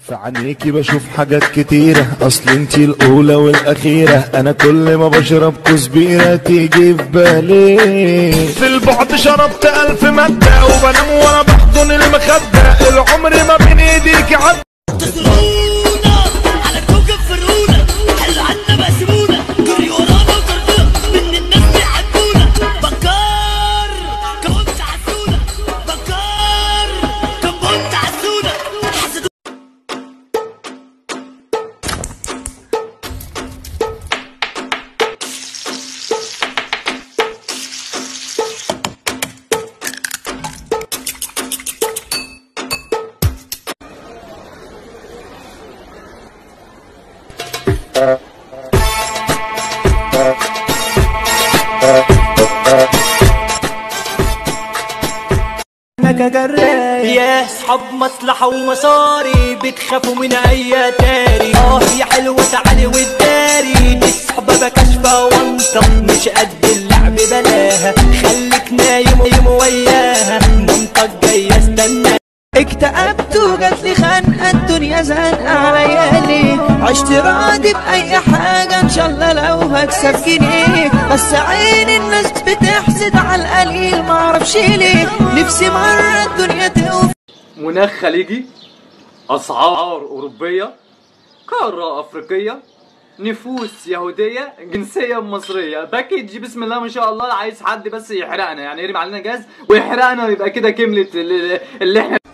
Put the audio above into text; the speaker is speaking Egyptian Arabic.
في عينيكي بشوف حاجات كتيرة اصل انتي الاولى والاخيرة انا كل ما بشرب كزبيرة تيجي في بالي في البعد شربت الف مادة وبنام وانا بحضن المخدة العمر ما بين ايديك عدى تزورونا على الكوكب فرونا حلو عنا مقسمونا جري ورانا وطردونا من الناس بيحبونا بكار كنت عسونا بكار كنت عسونا حسدونا يا اصحاب مصلحة ومصاري بتخافوا من اي تاري اه يا حلوة تعالي والداري دي الصحبة كاشفة وانطة مش قد اللعب بلاها خليك نايم ويم وياها مامتك جاية استنى اكتئبت وجات لي خنقه الدنيا زنقه عليا ليه عشت راضي باي حاجه ان شاء الله لو هكسب جنيه بس عين الناس بتحسد على القليل معرفش ليه نفسي مره الدنيا توفي مناخ خليجي اسعار اوروبيه قاره افريقيه نفوس يهوديه جنسيه مصريه باكج بسم الله ما شاء الله عايز حد بس يحرقنا يعني يرمي علينا جاز ويحرقنا يبقى كده كملت اللي اللي احنا